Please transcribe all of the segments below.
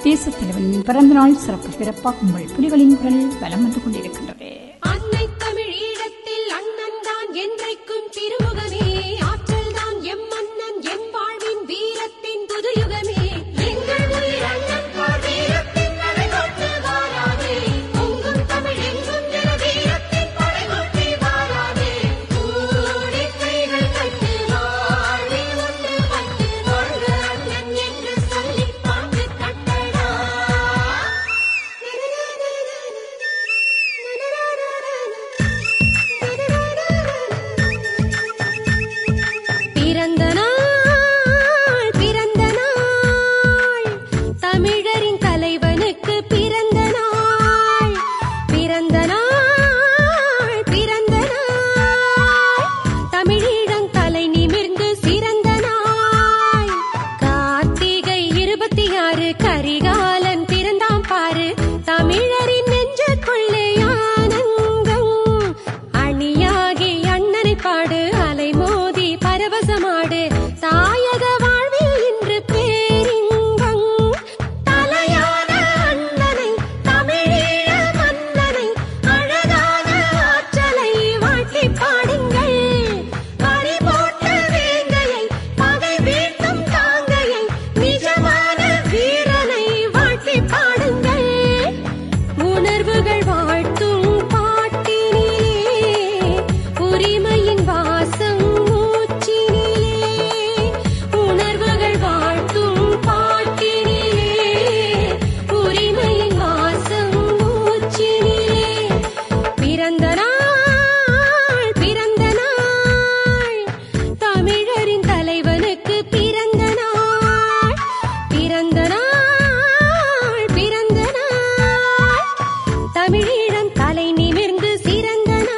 தேசத் தலைவனின் பிறந்தநாள் சிறப்பு சிறப்பாக உங்கள் புலிகளின் குரல் வலம் வந்து கொண்டிருக்கின்றது அன்னை தமிழ் ஈழத்தில் அண்ணன் தான் என்றைக்கும் திருமுகமே ஆற்றல் தான் எம் மன்னன் எம் வாழ்வின் வீரத்தின் புதுயுகமே எங்கள் உயிர் அண்ணன் போல் வீரத்தின் நடைபோட்டு வாராதே பொங்கும் தமிழ் எங்கும் தின வீரத்தின் படைகொட்டி வாராதே கூடி கைகள் கட்டு வாழ்வில் ஒன்று பட்டு வாழ்க அண்ணன் என்று சொல்லி பாட்டு கட்டடா பிறந்த நாள் பிறந்த நாள் தமிழரின் தலைவனுக்கு பிறந்த நாள் பிறந்த நாள் பிறந்த நாள் தமிழீழம் தலை நிமிர்ந்து சிறந்த நாள் கார்த்திகை இருபத்தி ஆறு கரிகாலன் பிறந்தாம் பாரு தமிழரின் நெஞ்சுக்குள்ளே ஆனந்தம் அணியாகி அண்ணனை பாடு அலை மோதி பரவசமாடு தாயக வாழ்வில் இன்று பேரின்பம் தலையான அண்ணனை தமிழீழ மன்னனை அழகான ஆற்றலை வாழ்த்தி பாடுங்கள் பறி போட்ட வேங்கையை பகை வீழ்த்தும் தாங்கையை நிஜமான வீரனை வாழ்த்தி பாடுங்கள் உணர்வுகள் வாழ்த்தும் பாட்டினிலே உரிமையின் வாசம் மூச்சினிலே உணர்வுகள் வாழ்த்தும் பாட்டினிலே உரிமையின் வாசம் மூச்சினிலே பிறந்த நாள் பிறந்த நாள் தமிழரின் தலைவனுக்கு பிறந்த நாள் பிறந்த நாள் பிறந்த நாள் தமிழீழம் தலை நிமிர்ந்து சிறந்த நாள்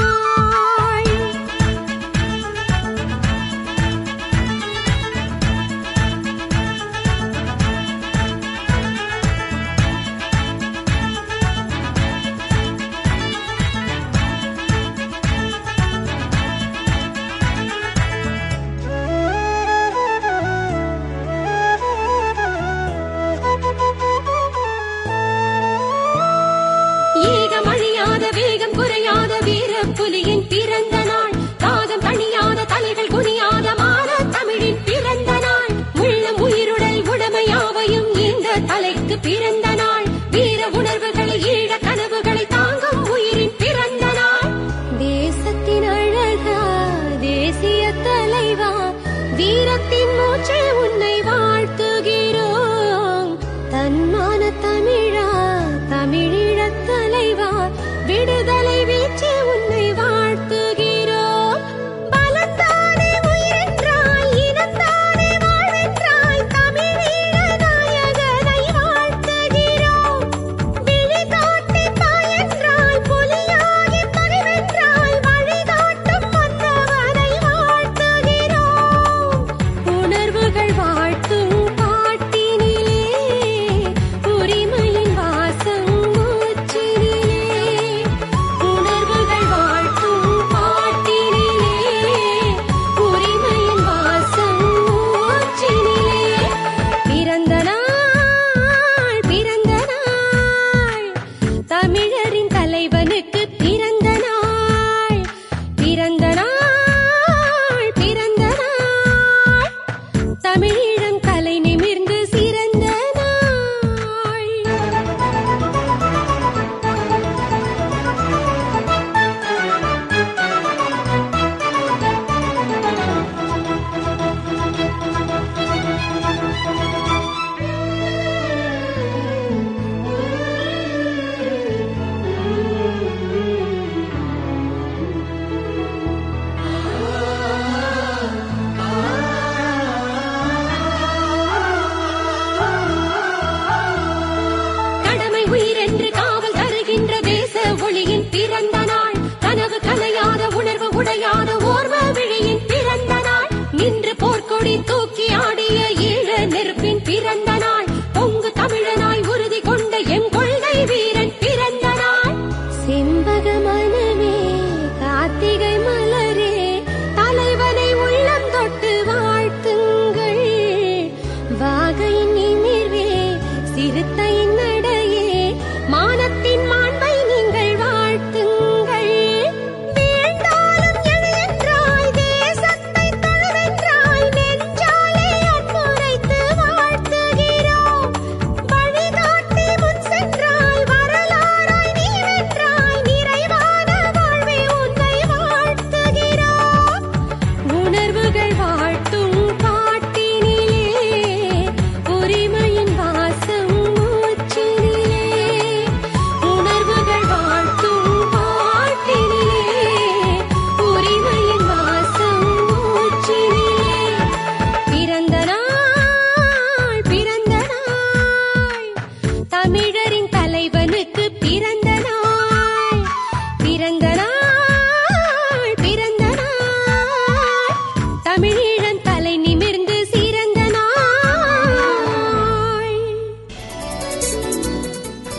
ஈகம் அழியாத வேகம் குறையாத வீர புலியின் பிறந்த நாள் தாகம் தணியாத தலைகள் குனியாத மான தமிழின் பிறந்த நாள் உள்ளம் உயிருடல் உடமையாவையும் இந்த தலைக்கு பிறந்த நாள் வீர உணர்வுகளை ஈழ கனவுகளை தாங்கும் உயிரின் பிறந்த நாள் தேசத்தின் அழகா தேசிய தலைவா வீரத்தின் மூச்சை உன்னை வாழ்த்துகிறோம் தன்மான தமிழா தமிழீழத் தலைவா விடுதலை வீச்சு உன்னை வாழ்த்துகிறோம் பலத்தானே உயிரென்றாய் இனத்தானே வாழ்வென்றாய் தமிழீழ நாயகனை வாழ்த்துகிறோம் விழி காட்டி பாயென்றாய் புலியாகி பணிவென்றாய் வழிகாட்டும் மன்னவனை வாழ்த்துகிறோம் உணர்வுகள் வாழ்த்தும் பாட்டினிலே உரிமையின் வாசம் மூச்சினிலே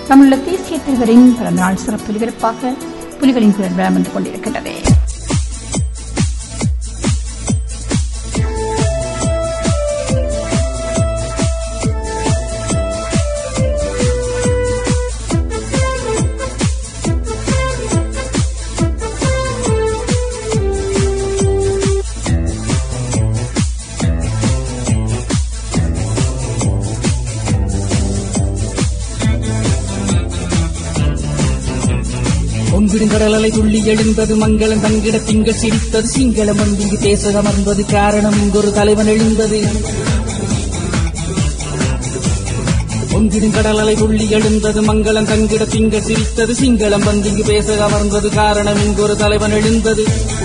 தமிழக தேசிய தலைவரின் பிறந்தநாள் சிறப்பு ஒலிபரப்பாக புலிகளின் குரல் வளம் வந்து கொண்டிருக்கின்றது பொங்கிடும் அலை துள்ளி எழுந்தது மங்களம் தங்கிட திங்கள் சிரித்தது சிங்களம் வந்து இங்கு பேச அமர்ந்தது காரணம் இங்கொரு தலைவன் எழுந்தது பொங்கிடும் கடலலை துள்ளி எழுந்தது மங்களம் தங்கிட திங்கள் சிரித்தது சிங்களம் வந்து இங்கு பேச அமர்ந்தது காரணம் இங்கொரு தலைவன் எழுந்தது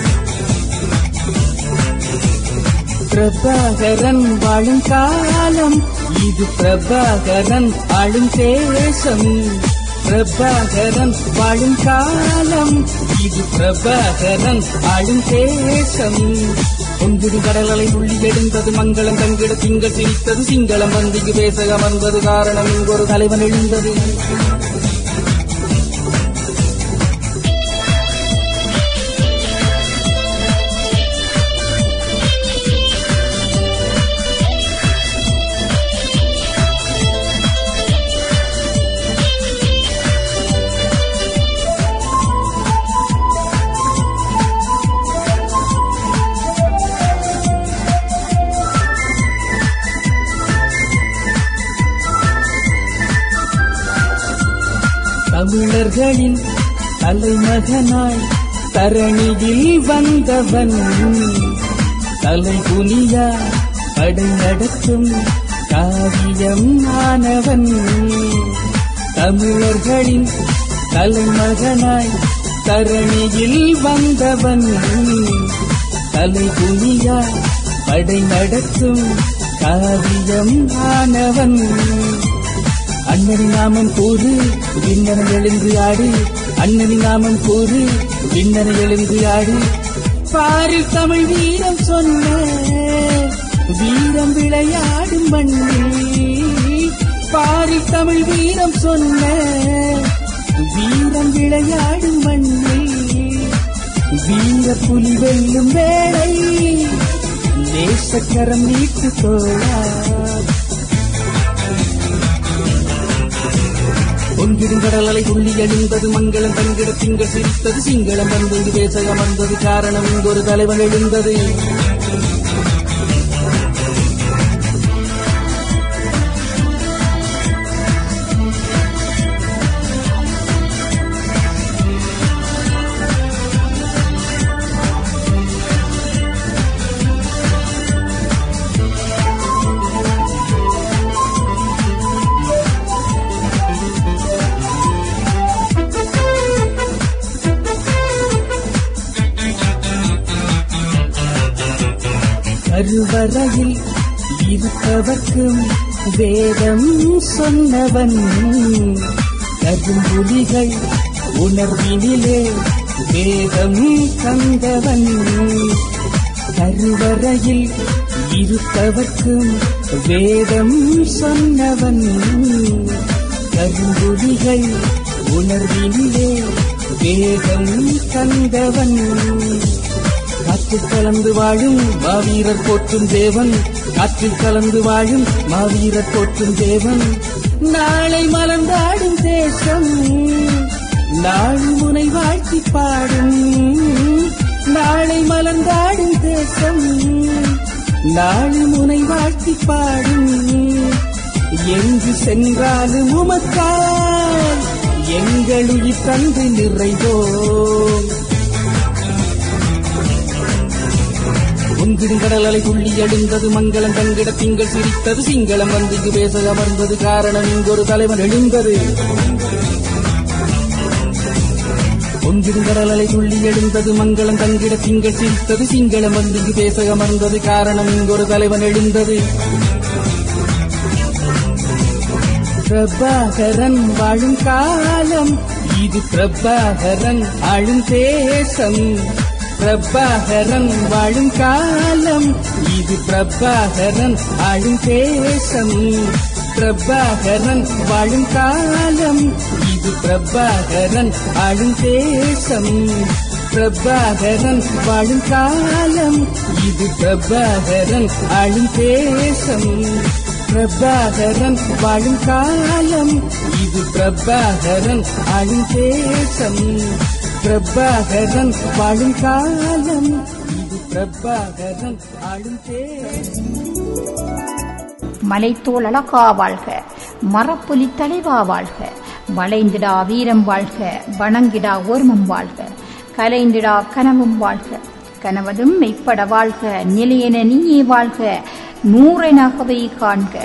பிரபாகரன் வாழும் காலம் இது பிரபாகரன் ஆளும் தேசம் பிரபாகரன் வாழும் காலம் இது பிரபாகரன் ஆளும் தேசம் ஒன்றிடு கடலலை உள்ளி எழுந்தது மங்களம் தங்கிட திங்கள் சிரித்தது சிங்களம் வந்து இங்கு பேச அமர்ந்தது காரணம் இங்கொரு தலைவன் எழுந்தது தமிழர்களின் தலைமகனாய் தரணியில் வந்தவன் தலைகுனியா படை நடத்தும் காவியம் ஆனவன் தமிழர்களின் தலைமகனாய் தரணியில் வந்தவன் தலைகுனியா படை நடத்தும் காவியம் ஆனவன் அண்ணனின் நாமம் கூறு விண்ணனை எழுந்து ஆடு அண்ணனின் நாமம் கூறு விண்ணனை எழுந்து ஆடு பாரில் தமிழ் வீரம் சொன்ன வீரம் விளையாடும் மண்ணில் பாரில் தமிழ் வீரம் சொன்ன வீரம் விளையாடும் மண்ணில் வீர புலி வெல்லும் வேளை தேசக்கரம் நீட்டு தோழா பொங்கிடும் கடலலை துள்ளி எழுந்தது மங்களம் தங்கிட திங்கள் சிரித்தது சிங்களம் வந்து இங்கு பேச அமர்ந்தது காரணம் இங்கொரு தலைவன் எழுந்தது கருவறையில் இருப்பவர்க்கும் வேதம் சொன்னவன் கரும்புலிகள் உணர்வினிலே வேதம் தந்தவன் கருவறையில் இருப்பவர்க்கும் வேதம் சொன்னவன் கரும்புலிகள் உணர்வினிலே வேதம் தந்தவன் காற்றில் கலந்து வாழும் மாவீரர் போற்றும் தேவன் காற்றில் கலந்து வாழும் மாவீரர் போற்றும் தேவன் நாளை மலர்ந்தாடும் தேசம் நாள் முனை வாழ்த்தி பாடும் நாளை மலர்ந்தாடும் தேசம் நாள் முனை வாழ்த்தி பாடும் எங்கு சென்றாலும் உமக்கால் எங்கள் உயிர் தந்து நிறைவோம் பொங்கிடும் கடல் அலை துள்ளி எழுந்தது மங்களம் தங்கிட திங்கள் சிரித்தது சிங்களம் வந்து இங்கு பேச அமர்ந்தது காரணம் இங்கொரு தலைவன் எழுந்தது பொங்கிடும் கடல் அலை துள்ளி எழுந்தது மங்களம் தங்கிட திங்கள் சிரித்தது சிங்களம் வந்து இங்கு பேச அமர்ந்தது காரணம் இங்கொரு தலைவன் எழுந்தது பிரபாகரன் வாழும் காலம் இது பிரபாகரன் ஆளும் தேசம் பிரபாகரன் வாழும் காலம் இது பிரபாகரன் ஆளும் தேசம் பிரபாகரன் வாழும் காலம் இது பிரபாகரன் ஆளும் தேசம் பிரபாகரன் வாழும் காலம் இது பிரபாகரன் ஆளும் தேசம் பிரபாகரன் வாழும் காலம் இது பிரபாகரன் ஆளும் தேசம் பிரபாகரன் வாழும் காலம் இது பிரபாகரன் ஆளும் தேசம் மலைத்தோல் அழகா வாழ்க மரப்புலி தலைவா வாழ்க வளைந்திடா வீரம் வாழ்க வணங்கிடா ஓர்மம் வாழ்க கலைந்திடா கனவும் வாழ்க கனவதும் மெய்ப்பட வாழ்க நிலையென நீயே வாழ்க நூறெனகவை காண்க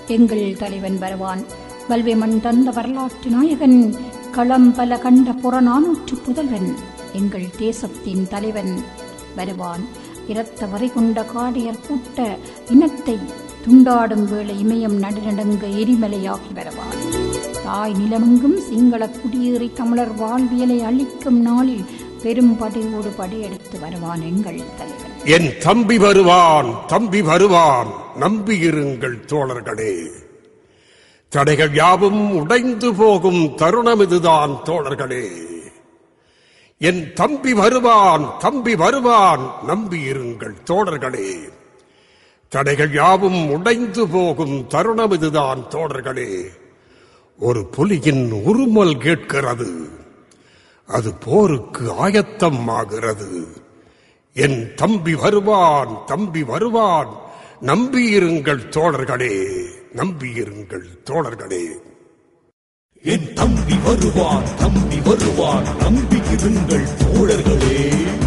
எங்கள் தலைவன் வருவான் வல்வே மண் தந்த வரலாற்று நாயகன் களம் பல கண்ட புறநானூற்று புதல்வன் எங்கள் தேசத்தின் தலைவன் வருவான் இரத்த வரை கொண்ட காடையர் கூட்ட இனத்தை துண்டாடும் வேளை இமயம் நடுநடுங்க எரிமலையாகி வருவான் தாய் நிலமெங்கும் சிங்கள குடியேறி தமிழர் வாழ்வியலை அழிக்கும் நாளில் பெரும் படையோடு படையெடுத்து வருவான் எங்கள் தலைவன் என் தம்பி வருவான் தம்பி வருவான் நம்பியிருங்கள் தோழர்களே தடைகள் யாவும் உடைந்து போகும் தருணம் இதுதான் தோழர்களே என் தம்பி வருவான் தம்பி வருவான் நம்பியிருங்கள் தோழர்களே தடைகள் யாவும் உடைந்து போகும் தருணம் இதுதான் தோழர்களே ஒரு புலியின் உருமல் கேட்கிறது அது போருக்கு ஆயத்தம் ஆகிறது என் தம்பி வருவான் தம்பி வருவான் நம்பியிருங்கள் தோழர்களே நம்பியிருங்கள் தோழர்களே என் தம்பி வருவான் தம்பி வருவான் நம்பி இருங்கள் தோழர்களே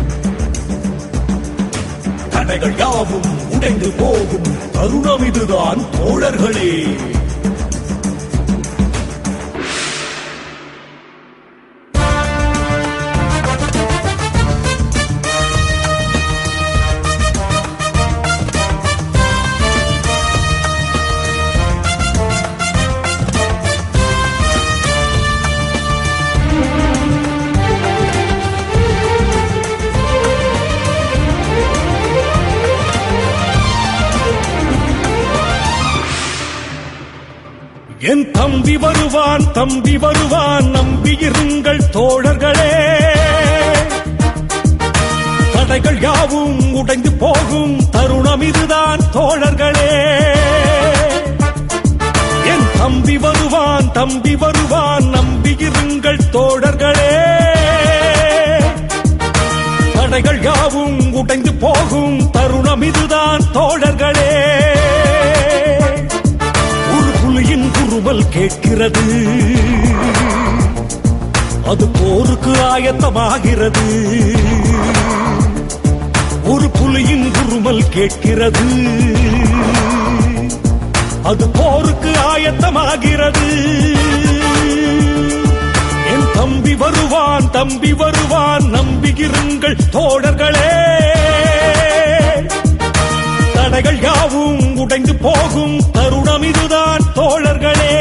தடைகள் யாவும் உடைந்து போகும் தருணம் இதுதான் தோழர்களே என் தம்பி வருவான் தம்பி வருவான் நம்பி இருங்கள் தோழர்களே தடைகள் யாவும் உடைந்து போகும் தருணம் இதுதான் தோழர்களே என் தம்பி வருவான் தம்பி வருவான் நம்பி இருங்கள் தோழர்களே தடைகள் யாவும் உடைந்து போகும் தருணம் இதுதான் தோழர்களே ஒரு புலியின் குருவல் கேட்கிறது அது போருக்கு ஆயத்தமாகிறது ஒரு புலியின் குருமல் கேட்கிறது அது போருக்கு ஆயத்தமாகிறது என் தம்பி வருவான் தம்பி வருவான் நம்பியிருங்கள் தோழர்களே தடைகள் யாவும் உடைந்து போகும் தருணம் இதுதான் தோழர்களே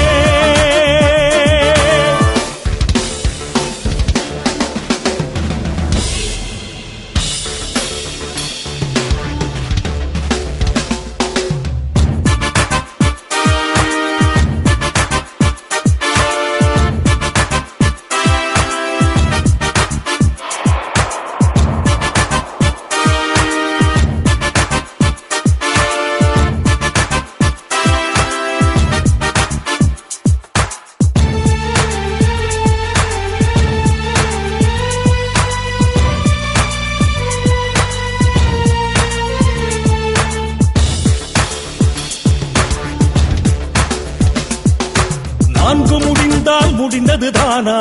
நான்கு முடிந்தால் முடிந்தது தானா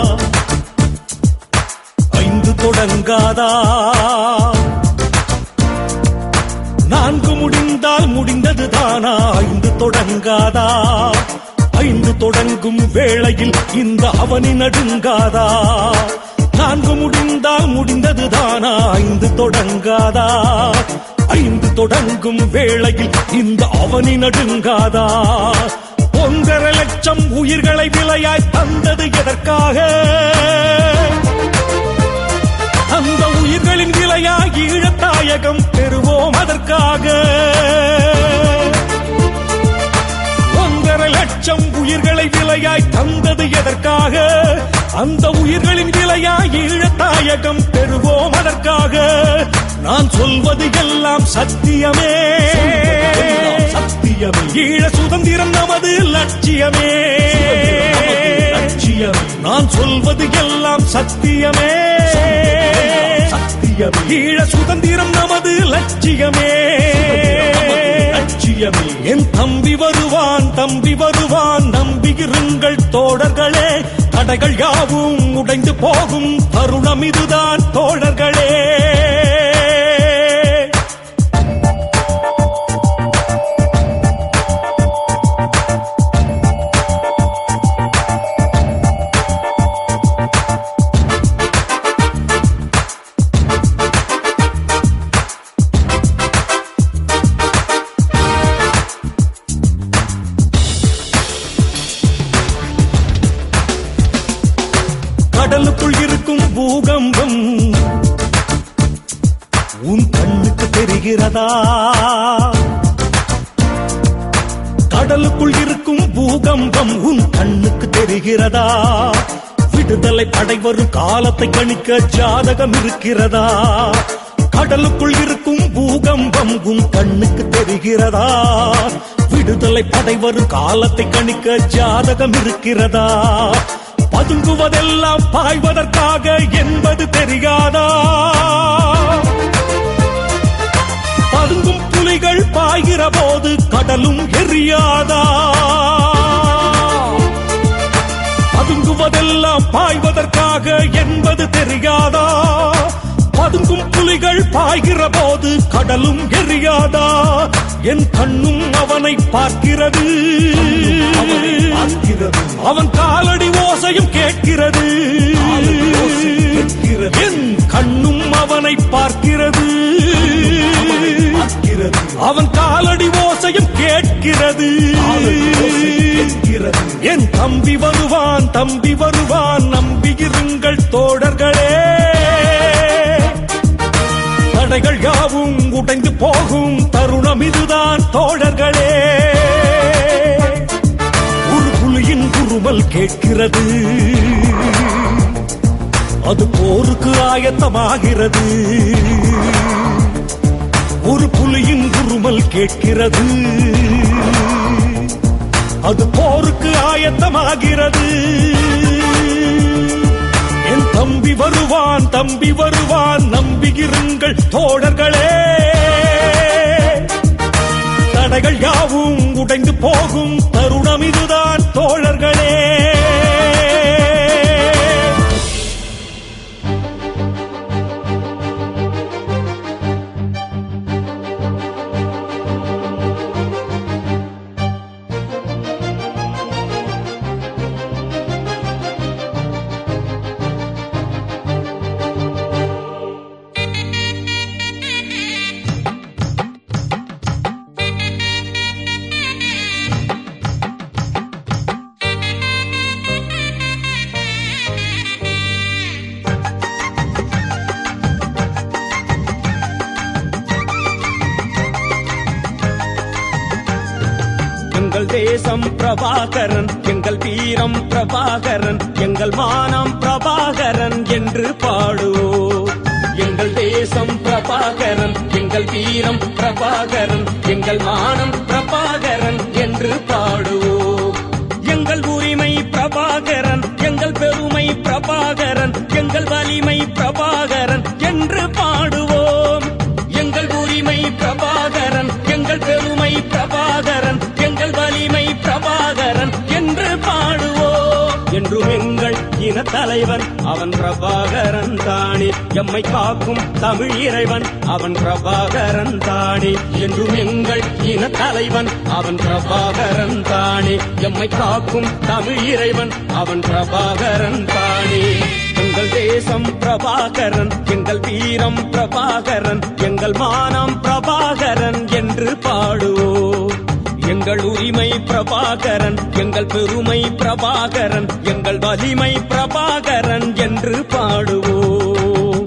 ஐந்து தொடங்காதா நான்கு முடிந்தால் முடிந்தது தானா ஐந்து தொடங்காதா ஐந்து தொடங்கும் வேளையில் இந்த அவனி நடுங்காதா நான்கு முடிந்தால் முடிந்தது தானா ஐந்து தொடங்காதா ஐந்து தொடங்கும் வேளையில் இந்த அவனி நடுங்காதா ஒன்றரை லட்சம் உயிர்களை விலையாய் தந்தது எதற்காக அந்த உயிர்களின் விலையாய் ஈழத்தாயகம் பெறுவோம் அதற்காக ஒன்றரை லட்சம் உயிர்களை விலையாய் தந்தது எதற்காக அந்த உயிர்களின் விலையாய் ஈழத்தாயகம் பெறுவோம் அதற்காக நான் சொல்வது எல்லாம் சத்தியமே சத்தியமே ஈழ சுதந்திரம் நமது லட்சியமே லட்சியம் நான் சொல்வது எல்லாம் சத்தியமே சத்தியமே ஈழ சுதந்திரம் நமது லட்சியமே லட்சியமே என் தம்பி வருவான் தம்பி வருவான் நம்பியிருங்கள் தோழர்களே தடைகள் யாவும் உடைந்து போகும் தருணம் இதுதான் தோழர்களே தெரிகிறதா கடலுக்குள் இருக்கும் பூகம்பம் உன் கண்ணுக்கு தெரிகிறதா விடுதலை படை வரும் காலத்தை கணிக்க ஜாதகம் இருக்கிறதா கடலுக்குள் இருக்கும் பூகம்பம் உன் கண்ணுக்கு தெரிகிறதா விடுதலை படை வரும் காலத்தை கணிக்க ஜாதகம் இருக்கிறதா பதுங்குவதெல்லாம் பாய்வதற்காக என்பது தெரியாதா பதுங்கும் புலிகள் பாய்கிற போது கடலும் எரியாதா பதுங்குவதெல்லாம் பாய்வதற்காக என்பது தெரியாதா பதுங்கும் புலிகள் பாய்கிற போது கடலும் எரியாதா என் கண்ணும் அவனை பார்க்கிறது அவன் காலடி ஓசையும் கேட்கிறது என் கண்ணும் அவனை பார்க்கிறது அவன் காலடி ஓசையும் கேட்கிறது என் தம்பி வருவான் தம்பி வருவான் நம்பியிருங்கள் தோழர்களே தடைகள் யாவும் உடைந்து போகும் தருணம் இதுதான் தோழர்களே ஒரு புலியின் குருமல் கேட்கிறது அது போருக்கு ஆயத்தமாகிறது ஒரு புலியின் குருமல் கேட்கிறது அது போருக்கு ஆயத்தமாகிறது என் தம்பி வருவான் தம்பி வருவான் நம்பியிருங்கள் தோழர்களே தடைகள் யாவும் உடைந்து போகும் தருணம் இதுதான் தோழர்களே எங்கள் தேசம் பிரபாகரன் எங்கள் வீரம் பிரபாகரன் எங்கள் மானம் பிரபாகரன் என்று பாடுவோம் எங்கள் தேசம் பிரபாகரன் எங்கள் வீரம் பிரபாகரன் எங்கள் மானம் பிரபாகரன் என்று பாடுவோம் எங்கள் உரிமை பிரபாகரன் எங்கள் பெருமை பிரபாகரன் எங்கள் வலிமை பிரபாகரன் என்று பாடுவோம் எங்கள் உரிமை பிரபாகரன் எங்கள் பெருமை பிரபாகரன் எங்கள் வலிமை பிரபாகரன் என்று பாடுவோம் என்றும் எங்கள் இன தலைவன் அவன் பிரபாகரன் தானே எம்மை காக்கும் தமிழ் இறைவன் அவன் பிரபாகரன் தானே என்றும் எங்கள் இன தலைவன் அவன் பிரபாகரன் தானே எம்மை காக்கும் தமிழ் இறைவன் அவன் பிரபாகரன் தானே எங்கள் தேசம் பிரபாகரன் எங்கள் வீரம் பிரபாகரன் எங்கள் மானம் பிரபாகரன் என்று பாடுவோம் எங்கள் உரிமை பிரபாகரன் எங்கள் பெருமை பிரபாகரன் எங்கள் வலிமை பிரபாகரன் என்று பாடுவோம்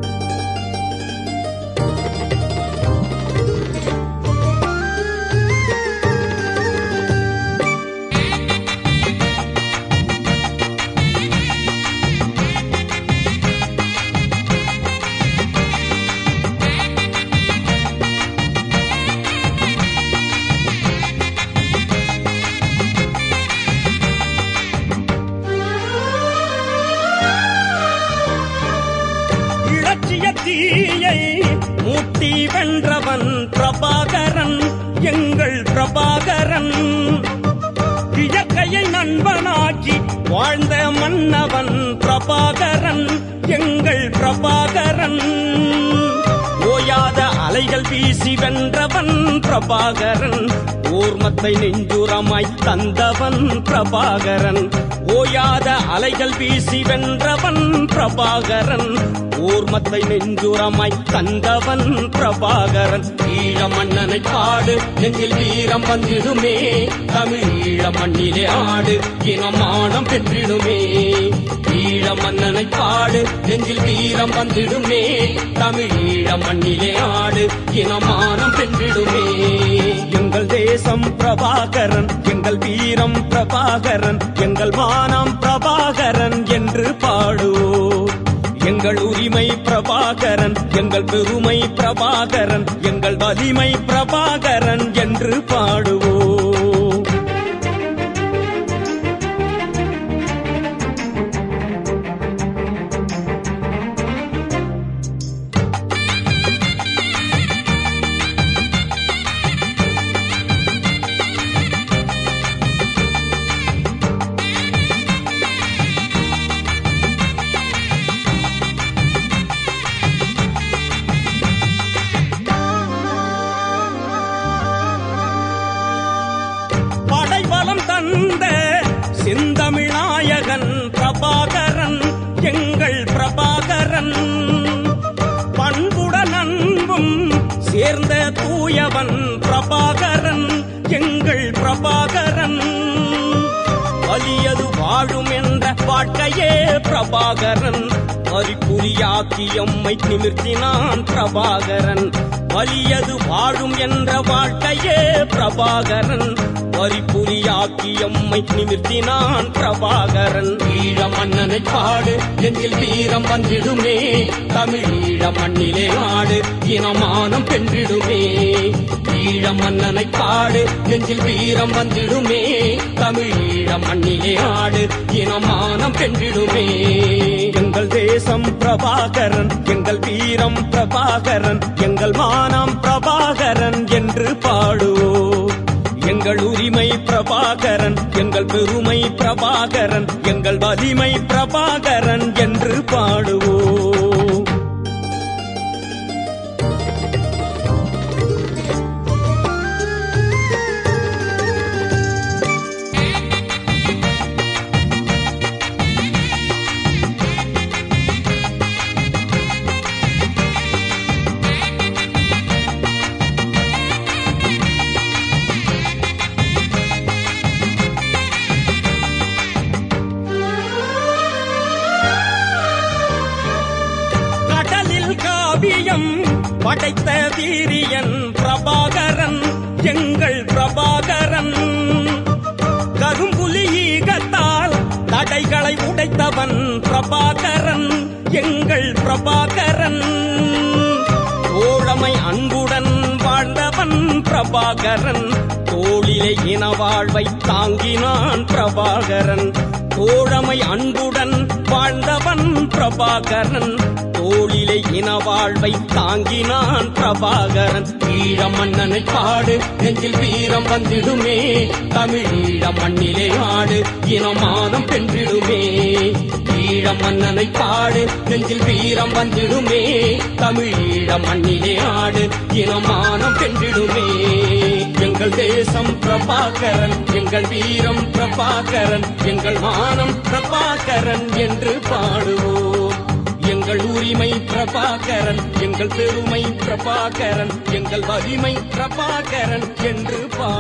இலட்சிய தீயை மூட்டி வென்றவன் பிரபாகரன் எங்கள் பிரபாகரன் இயற்கையை நண்பனாக்கி வாழ்ந்த மன்னவன் பிரபாகரன் எங்கள் பிரபாகரன் ஓயாத அலைகள் வீசி வென்றவன் பிரபாகரன் ஓர்மத்தை நெஞ்சுரமாய் தந்தவன் பிரபாகரன் ஓயாத அலைகள் வீசி வென்றவன் பிரபாகரன் ஓர்மத்தை நெஞ்சுரமாய் தந்தவன் பிரபாகரன் ஈழ மன்னனை பாடு நெஞ்சில் வீரம் வந்திடுமே தமிழ் ஈழ மண்ணிலே ஆடு இனமானம் பெற்றிடுமே ஈழ மன்னனை பாடு நெஞ்சில் வீரம் வந்திடுமே தமிழ் ஈழ மண்ணிலே ஆடு இனமானம் பெற்றிடுமே எங்கள் தேசம் பிரபாகரன் எங்கள் வீரம் பிரபாகரன் எங்கள் மானம் பிரபாகரன் என்று பாடுவோம் எங்கள் உரிமை பிரபாகரன் எங்கள் பெருமை பிரபாகரன் எங்கள் வலிமை பிரபாகரன் என்று பாடுவோம் படைபலம் தந்த செந்தமிழ்நாயகன் பிரபாகரன் எங்கள் பிரபாகரன் பண்புடன் அன்பும் சேர்ந்த தூயவன் பிரபாகரன் எங்கள் பிரபாகரன் வலியது வாழும் என்ற வாழ்க்கையே பிரபாகரன் வரிப்புரியாக்கியம்மை நிமிர்த்தினான் பிரபாகரன் வலியது வாழும் என்ற வாழ்க்கையே பிரபாகரன் வரிப்புரியாக்கியம்மை நிமிர்த்தினான் பிரபாகரன் ஈழ மன்னனை பாடு நெஞ்சில் வீரம் வந்திடுமே தமிழ் ஈழ மண்ணிலே ஆடு இனமானம் பென்றிடுமே ஈழ மன்னனை பாடு நெஞ்சில் வீரம் வந்திடுமே தமிழ் ஈழ மண்ணிலே ஆடு இனமானம் பென்றிடுமே எங்கள் தேசம் பிரபாகரன் எங்கள் வீரம் பிரபாகரன் எங்கள் மானம் பிரபாகரன் என்று பாடுவோம் எங்கள் உரிமை பிரபாகரன் எங்கள் பெருமை பிரபாகரன் எங்கள் வலிமை பிரபாகரன் என்று பாடுவோம் கடலில் காவியம் படைத்த வீரியன் பிரபாகரன் எங்கள் பிரபாகரன் கரும்புலி ஈகத்தால் தடைகளை உடைத்தவன் பிரபாகரன் எங்கள் பிரபாகரன் தோழமை அன்புடன் வாழ்ந்தவன் பிரபாகரன் தோளிலே இன வாழ்வை தாங்கினான் பிரபாகரன் தோழமை அன்புடன் வாழ்ந்தவன் பிரபாகரன் தோளிலே இன வாழ்வை தாங்கினான் பிரபாகரன் ஈழ மன்னனை பாடு நெஞ்சில் வீரம் வந்திடுமே தமிழ் ஈழ மண்ணிலே ஆடு இனமானம் பென்றிடுமே ஈழ மன்னனை பாடு நெஞ்சில் வீரம் வந்திடுமே தமிழ் ஈழ மண்ணிலே ஆடு இனமானம் பென்றிடுமே எங்கள் தேசம் பிரபாகரன் எங்கள் வீரம் பிரபாகரன் எங்கள் மானம் பிரபாகரன் என்று பாடுவோம் எங்கள் உரிமை பிரபாகரன் எங்கள் பெருமை பிரபாகரன் எங்கள் வலிமை பிரபாகரன் என்று பாடுவோம்